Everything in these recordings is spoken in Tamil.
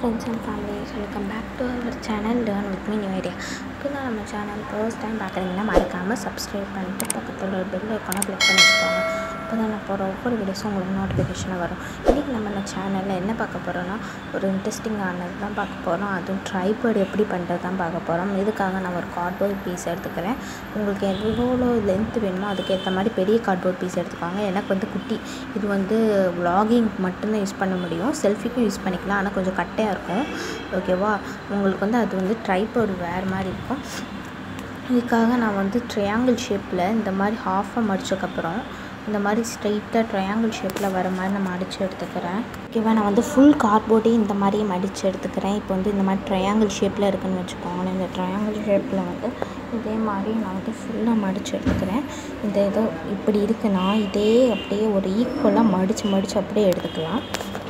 friends and families welcome back to our channel learn with me new idea இப்போ தான் நம்ம சேனல் ஃபர்ஸ்ட் டைம் பார்க்குறீங்கன்னா மறக்காமல் சப்ஸ்கிரைப் பண்ணிட்டு பக்கத்தில் ஒரு பெல் ஐக்கானை கிளிக் பண்ணி வச்சுக்கோங்க அப்போ தான் நான் போகிற ஒவ்வொரு வீடியோஸும் உங்களுக்கு நோட்டிஃபிகேஷனாக வரும் இன்றைக்கி நம்ம இந்த சேனலில் என்ன பார்க்க போகிறோன்னா ஒரு இன்ட்ரெஸ்டிங்கானது தான் பார்க்க போகிறோம் அதுவும் ட்ரைபேர்டு எப்படி பண்ணுறது தான் பார்க்க போகிறோம் இதுக்காக நான் ஒரு கார்ட்போர்ட் பீஸ் எடுத்துக்கிறேன் உங்களுக்கு எவ்வளோ லென்த் வேணுமோ அதுக்கேற்ற மாதிரி பெரிய கார்ட்போர்ட் பீஸ் எடுத்துக்கோங்க எனக்கு வந்து குட்டி இது வந்து vlogging மட்டும்தான் யூஸ் பண்ண முடியும் செல்ஃபிக்கும் யூஸ் பண்ணிக்கலாம் ஆனால் கொஞ்சம் கட்டையாக இருக்கும் ஓகேவா உங்களுக்கு வந்து அது வந்து ட்ரைபோர்டு வேறு மாதிரி இருக்கும் இதுக்காக நான் வந்து ட்ரையாங்கிள் ஷேப்பில் இந்த மாதிரி ஹாஃபாக மடிச்சதுக்கப்புறம் இந்த மாதிரி ஸ்ட்ரைட்டாக ட்ரையாங்கிள் ஷேப்பில் வர மாதிரி நான் மடித்து எடுத்துக்கிறேன் ஓகேவா நான் வந்து ஃபுல் கார்ட்போர்டையும் இந்த மாதிரி மடித்து எடுத்துக்கிறேன் இப்போ வந்து இந்த மாதிரி ட்ரையாங்கிள் ஷேப்பில் இருக்குன்னு வச்சுக்கோங்களேன் இந்த ட்ரையாங்கிள் ஷேப்பில் வந்து இதே மாதிரி நான் வந்து ஃபுல்லாக மடித்து எடுத்துக்கிறேன் இந்த இதோ இப்படி இருக்குன்னா இதே அப்படியே ஒரு ஈக்குவலாக மடித்து மடித்து அப்படியே எடுத்துக்கலாம்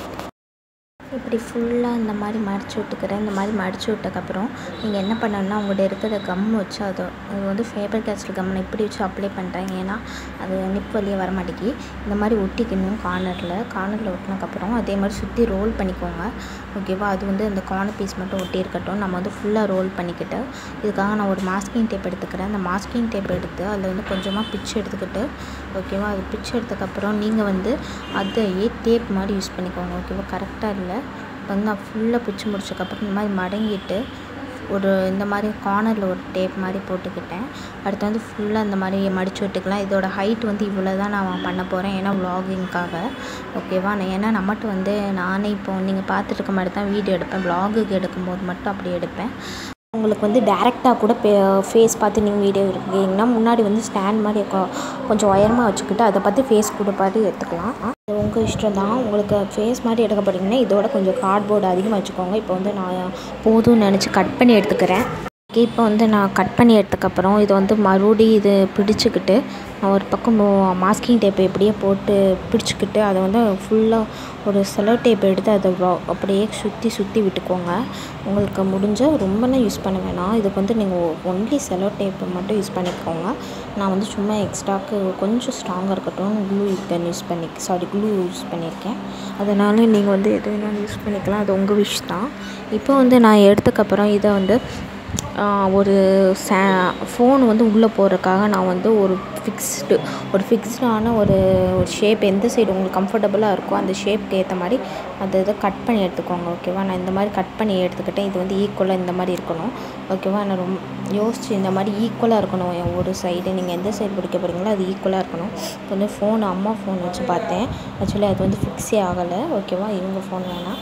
இப்படி ஃபுல்லாக இந்த மாதிரி மடிச்சு விட்டுக்கிறேன் இந்த மாதிரி மடிச்சு விட்டக்கப்புறம் நீங்கள் என்ன பண்ணணும்னா உங்கள்கிட்ட இருக்கிற கம் வச்சு அதை அது வந்து ஃபேபர் கேஸ்டல் கம் நான் இப்படி வச்சு அப்ளை பண்ணுறேன் ஏன்னா அது நிப் வழியாக வர மாட்டேங்கி இந்த மாதிரி ஒட்டிக்கணும் கார்னரில் கார்னரில் ஒட்டினக்கப்புறம் அதே மாதிரி சுற்றி ரோல் பண்ணிக்கோங்க ஓகேவா அது வந்து இந்த கார்னர் பீஸ் மட்டும் ஒட்டி இருக்கட்டும் நம்ம வந்து ஃபுல்லாக ரோல் பண்ணிக்கிட்டு இதுக்காக நான் ஒரு மாஸ்கிங் டேப் எடுத்துக்கிறேன் அந்த மாஸ்கிங் டேப் எடுத்து அதில் வந்து கொஞ்சமாக பிச்சு எடுத்துக்கிட்டு ஓகேவா அது பிச்சு எடுத்ததுக்கப்புறம் நீங்கள் வந்து அதையே டேப் மாதிரி யூஸ் பண்ணிக்கோங்க ஓகேவா கரெக்டாக இல்லை வந்து நான் ஃபுல்லாக பிச்சு முடிச்சதுக்கப்புறம் இந்த மாதிரி மடங்கிட்டு ஒரு இந்த மாதிரி கார்னரில் ஒரு டேப் மாதிரி போட்டுக்கிட்டேன் அடுத்து வந்து ஃபுல்லாக இந்த மாதிரி மடித்து விட்டுக்கலாம் இதோட ஹைட் வந்து இவ்வளோ தான் நான் பண்ண போகிறேன் ஏன்னா vloggingக்காக ஓகேவா நான் ஏன்னா நம்மகிட்ட வந்து நானே இப்போ நீங்கள் பார்த்துட்டு இருக்க மாதிரி தான் வீடியோ எடுப்பேன் vlogக்கு எடுக்கும்போது மட்டும் அப்படி எடுப்பேன் உங்களுக்கு வந்து டேரெக்டாக கூட பே ஃபேஸ் பார்த்து நீங்கள் வீடியோ எடுக்கிறீங்கன்னா முன்னாடி வந்து ஸ்டாண்ட் மாதிரி கொ- கொஞ்சம் உயரமாக வச்சுக்கிட்டு அதை பார்த்து ஃபேஸ் கூட பார்த்து எடுத்துக்கலாம் அது உங்கள் இஷ்டம் தான் உங்களுக்கு ஃபேஸ் மாதிரி எடுக்க போகிறீங்கன்னா இதோட கொஞ்சம் கார்ட்போர்டு அதிகமாக வச்சுக்கோங்க இப்போ வந்து நான் போதும்னு நினச்சி கட் பண்ணி எடுத்துக்கிறேன் ஓகே இப்போ வந்து நான் கட் பண்ணி எடுத்ததுக்கப்புறம் இதை வந்து மறுபடியும் இது பிடிச்சிக்கிட்டு நான் ஒரு பக்கம் மாஸ்கிங் டேப் இப்படியே போட்டு பிடிச்சிக்கிட்டு அதை வந்து ஃபுல்லாக ஒரு செலோ டேப் எடுத்து அதை வ- அப்படியே சுற்றி சுற்றி விட்டுக்கோங்க உங்களுக்கு முடிஞ்சால் ரொம்பலாம் யூஸ் பண்ண வேணாம் இதுக்கு வந்து நீங்கள் ஒன்லி செலோ டேப்பை மட்டும் யூஸ் பண்ணிக்கோங்க நான் வந்து சும்மா எக்ஸ்ட்ராக்கு கொஞ்சம் ஸ்ட்ராங்காக இருக்கட்டும் க்ளூ கன் யூஸ் பண்ணி சாரி க்ளூ யூஸ் பண்ணியிருக்கேன் அதனால் நீங்கள் வந்து எது வேணாலும் யூஸ் பண்ணிக்கலாம் அது உங்கள் விஷ் தான் இப்போ வந்து நான் எடுத்ததுக்கப்புறம் இதை வந்து ஆஹ், ஒரு சே ஃபோன் வந்து உள்ளே போடுறதுக்காக நான் வந்து ஒரு ஃபிக்ஸ்டு ஒரு ஃபிக்ஸ்டான ஒரு ஒரு ஷேப் எந்த சைடு உங்களுக்கு கம்ஃபர்டபுளாக இருக்கோ அந்த ஷேப்க்கு ஏற்ற மாதிரி அந்த இதை கட் பண்ணி எடுத்துக்கோங்க ஓகேவா நான் இந்த மாதிரி கட் பண்ணி எடுத்துக்கிட்டேன் இது வந்து ஈக்குவலாக இந்த மாதிரி இருக்கணும் ஓகேவா நான் ரொம்ப யோசிச்சு இந்த மாதிரி ஈக்குவலாக இருக்கணும் என் ஒரு சைடு நீங்கள் எந்த சைடு பிடிக்க போகிறீங்களோ அது ஈக்குவலாக இருக்கணும் இப்போ வந்து ஃபோன் அம்மா ஃபோன் வச்சு பார்த்தேன் ஆக்சுவலி அது வந்து ஃபிக்ஸே ஆகலை ஓகேவா இவங்க ஃபோன் வேணாம்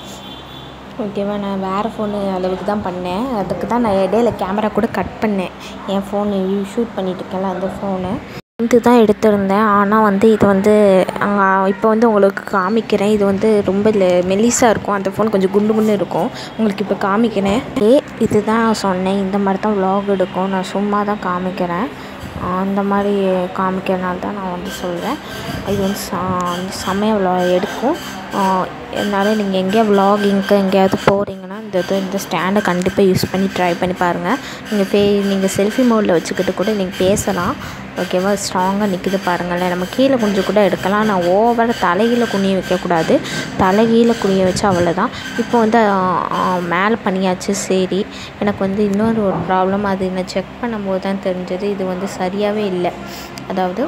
ஓகேவா நான் வேறு ஃபோனு அளவுக்கு தான் பண்ணேன் அதுக்கு தான் நான் இடையில கேமரா கூட கட் பண்ணேன் என் ஃபோனு ஷூட் பண்ணிட்டு இருக்கேன்ல அந்த ஃபோனு இது தான் எடுத்திருந்தேன் ஆனால் வந்து இது வந்து அங்கே இப்போ வந்து உங்களுக்கு காமிக்கிறேன் இது வந்து ரொம்ப மெல்லிஸாக இருக்கும் அந்த ஃபோன் கொஞ்சம் குண்டு குண்டு இருக்கும் உங்களுக்கு இப்போ காமிக்கிறேன் ஏ இது தான் சொன்னேன் இந்த மாதிரி தான் vlog எடுக்கும் நான் சும்மா தான் காமிக்கிறேன் அந்த மாதிரி காமிக்கிறனால தான் நான் வந்து சொல்கிறேன் இது வந்து ச- செம்மையாக விளா எடுக்கும் அதனால நீங்கள் எங்கேயா விலாகிங்க்கு எங்கேயாவது போகிறீங்கன்னா இந்த இது இந்த ஸ்டாண்டை கண்டிப்பாக யூஸ் பண்ணி ட்ரை பண்ணி பாருங்கள் நீங்கள் பே நீங்கள் செல்ஃபி மோடில் வச்சுக்கிட்டு கூட நீங்கள் பேசலாம் ஓகேவா ஸ்ட்ராங்காக நிற்குது பாருங்களேன் நம்ம கீழே கொஞ்சம் கூட எடுக்கலாம் நான் ஓவராக தலைகீழ குனிய வைக்கக்கூடாது தலைகீழ குனிய வச்சா அவ்வளோதான் இப்போ வந்து மேலே பண்ணியாச்சு சரி எனக்கு வந்து இன்னொரு ஒரு ப்ராப்ளம் அது நான் செக் பண்ணும்போது தான் தெரிஞ்சது இது வந்து சரியாகவே இல்லை அதாவது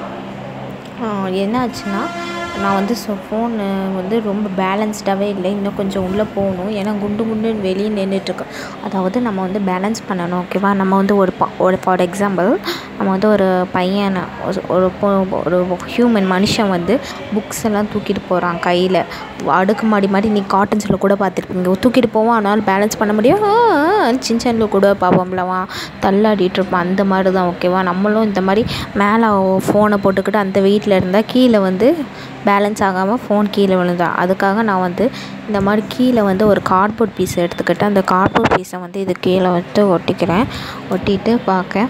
ஆஹ் என்ன ஆச்சுன்னா நான் வந்து ஸோ ஃபோனு வந்து ரொம்ப பேலன்ஸ்டாகவே இல்லை இன்னும் கொஞ்சம் உள்ளே போகணும் ஏன்னா குண்டு குண்டுன்னு வெளியே நின்றுட்டுருக்கு அதாவது நம்ம வந்து பேலன்ஸ் பண்ணணும் ஓகேவா நம்ம வந்து ஒரு பா ஒரு ஃபார் எக்ஸாம்பிள் நம்ம வந்து ஒரு பையனை ஒரு- ஒரு பொ- ஒரு ஹியூமன் மனுஷன் வந்து புக்ஸ் எல்லாம் தூக்கிட்டு போகிறான் கையில் அடுக்குமாடி மாதிரி நீ காட்டன்ஸில் கூட பார்த்துருப்பீங்க தூக்கிட்டு போவான் ஆனால் பேலன்ஸ் பண்ண முடியும் சின்சனில் கூட பார்ப்போம்லவா தள்ளாடிட்டு இருப்பான் அந்த மாதிரி தான் ஓகேவா நம்மளும் இந்த மாதிரி மேலே ஃபோனை போட்டுக்கிட்டு அந்த வெயிட்டில் இருந்தால் கீழே வந்து பேலன்ஸ் ஆகாமல் ஃபோன் கீழே விழுந்தா அதுக்காக நான் வந்து இந்த மாதிரி கீழே வந்து ஒரு கார்ட்போர்ட் பீஸ் எடுத்துக்கிட்டு அந்த கார்ட்போர்ட் பீஸை வந்து இது கீழே வந்து ஒட்டிக்கிறேன் ஒட்டிட்டு பார்க்க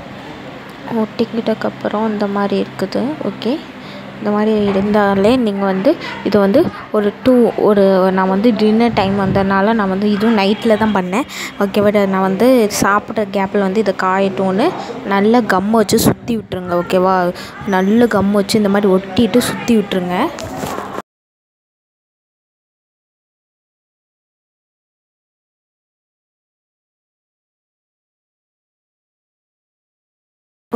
ஒட்டிக்கிட்டக்கப்புறம் இந்த மாதிரி இருக்குது ஓகே இந்த மாதிரி இருந்தாலே நீங்கள் வந்து இது வந்து ஒரு டூ ஒரு நான் வந்து டின்னர் டைம் வந்ததுனால நான் வந்து இதுவும் நைட்டில் தான் பண்ணேன் ஓகே பட் நான் வந்து சாப்பிட்ற கேப்பில் வந்து இதை காயட்டும்னு நல்ல கம் வச்சு சுற்றி விட்டுருங்க ஓகேவா நல்ல கம் வச்சு இந்த மாதிரி ஒட்டிட்டு சுற்றி விட்டுருங்க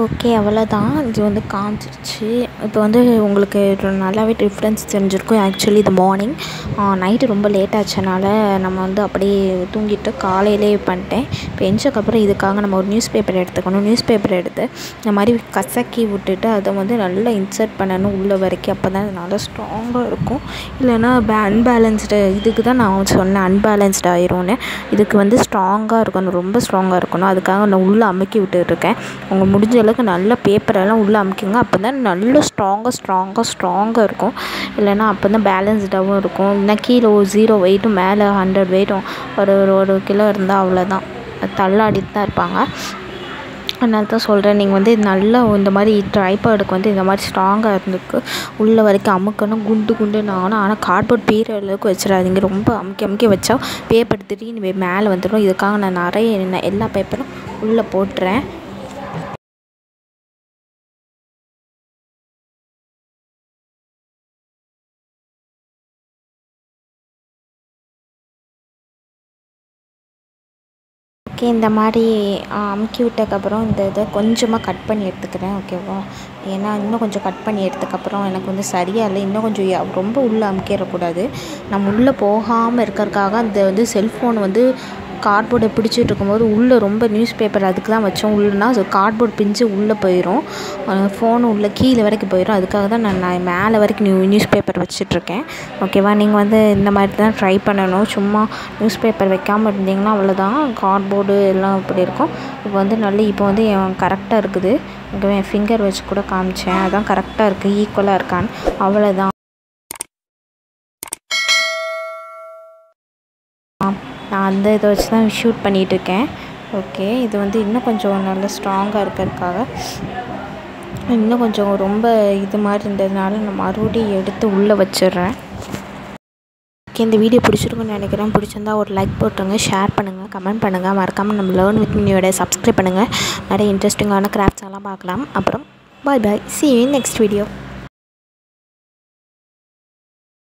ஓகே அவ்வளோதான் இது வந்து காமிச்சிருச்சு இப்போ வந்து உங்களுக்கு இது நல்லாவே டிஃப்ரென்ஸ் தெரிஞ்சிருக்கும் ஆக்சுவலி இது மார்னிங் நைட்டு ரொம்ப லேட் ஆச்சனால நம்ம வந்து அப்படியே தூங்கிட்டு காலையிலே பண்ணிட்டேன் இப்போ எஞ்சக்கப்புறம் இதுக்காக நம்ம ஒரு நியூஸ் பேப்பர் எடுத்துக்கணும் நியூஸ் பேப்பர் எடுத்து இந்த மாதிரி கசக்கி விட்டுட்டு அதை வந்து நல்லா இன்சர்ட் பண்ணணும் உள்ள வரைக்கும் அப்போ தான் நல்லா ஸ்ட்ராங்காக இருக்கும் இல்லைன்னா பே அன்பேலன்ஸ்டு இதுக்கு தான் நான் சொன்னேன் அன்பேலன்ஸ்டு ஆயிரும்னு இதுக்கு வந்து ஸ்ட்ராங்காக இருக்கணும் ரொம்ப ஸ்ட்ராங்காக இருக்கணும் அதுக்காக நான் உள்ளே அமுக்கி விட்டுட்ருக்கேன் உங்கள் முடிஞ்ச அளவுக்கு நல்ல பேப்பரெல்லாம் உள்ளே அமுக்கிங்க அப்போ தான் நல்ல ஸ்ட்ராங்காக ஸ்ட்ராங்காக ஸ்ட்ராங்காக இருக்கும் இல்லைன்னா அப்போ தான் பேலன்ஸ்டாகவும் இருக்கும் இல்லைனா கீழே ஒரு ஜீரோ வெயிட்டும் மேலே ஹண்ட்ரட் வெயிட்டும் ஒரு ஒரு ஒரு கிலோ இருந்தால் அவ்வளோதான் தள்ளாடிட்டு தான் இருப்பாங்க அதனால தான் சொல்கிறேன் நீங்கள் வந்து நல்லா இந்த மாதிரி ட்ரைபாடுக்கு வந்து இந்த மாதிரி ஸ்ட்ராங்காக இருந்துக்கு உள்ள வரைக்கும் அமுக்கணும் குண்டு குண்டுன்னு ஆகணும் ஆனால் கார்ட்போர்ட் பீர அளவுக்கு வச்சிடாதீங்க ரொம்ப அமுக்கி அமுக்கி வச்சா பேப்பர் திடீர்னு மேலே வந்துடும் இதுக்காக நான் நிறைய எல்லா பேப்பரும் உள்ளே போட்டுறேன் ஓகே இந்த மாதிரி அமுக்கி விட்டதுக்கப்புறம் இந்த இதை கொஞ்சமாக கட் பண்ணி எடுத்துக்கிறேன் ஓகேவா ஏன்னா இன்னும் கொஞ்சம் கட் பண்ணி எடுத்ததுக்கப்புறம் எனக்கு வந்து சரியாக இல்லை இன்னும் கொஞ்சம் ய- ரொம்ப உள்ளே அமுக்கிடக்கூடாது நம்ம உள்ளே போகாமல் இருக்கிறதுக்காக அந்த வந்து செல்ஃபோன் வந்து கார்ட்போர்டை பிடிச்சிட்டு இருக்கும்போது உள்ளே ரொம்ப நியூஸ் பேப்பர் அதுக்கு தான் வச்சோம் உள்ளனா அது கார்ட்போர்ட் பிஞ்சு உள்ளே போயிடும் ஃபோன் உள்ளே கீழே வரைக்கும் போயிடும் அதுக்காக தான் நான் நான் மேலே வரைக்கும் நியூ நியூஸ் பேப்பர் வச்சிட்ருக்கேன் ஓகேவா நீங்கள் வந்து இந்த மாதிரி தான் ட்ரை பண்ணணும் சும்மா நியூஸ் பேப்பர் வைக்காமல் இருந்தீங்கன்னா அவ்வளோதான் கார்ட்போர்டு எல்லாம் இப்படி இருக்கும் இப்போ வந்து நல்ல இப்போ வந்து கரெக்டாக இருக்குது இங்கே என் ஃபிங்கர் வச்சு கூட காமிச்சேன் அதான் கரெக்டாக இருக்குது ஈக்குவலாக இருக்கான்னு அவ்வளோதான் நான் அந்த இதை வச்சு தான் ஷூட் பண்ணிகிட்ருக்கேன் ஓகே இது வந்து இன்னும் கொஞ்சம் நல்ல ஸ்ட்ராங்காக இருக்கிறதுக்காக இன்னும் கொஞ்சம் ரொம்ப இது மாதிரி இருந்ததுனால நான் மறுபடியும் எடுத்து உள்ளே வச்சிடுறேன் ஓகே இந்த வீடியோ பிடிச்சிருக்குன்னு நினைக்கிறேன் பிடிச்சிருந்தா ஒரு லைக் போட்டுருங்க ஷேர் பண்ணுங்கள் கமெண்ட் பண்ணுங்கள் மறக்காமல் நம்ம லேர்ன் வித் மினியோட சப்ஸ்கிரைப் பண்ணுங்கள் நிறைய இன்ட்ரெஸ்டிங்கான கிராஃப்ட்ஸ் எல்லாம் பார்க்கலாம் அப்புறம் bye bye see you in next video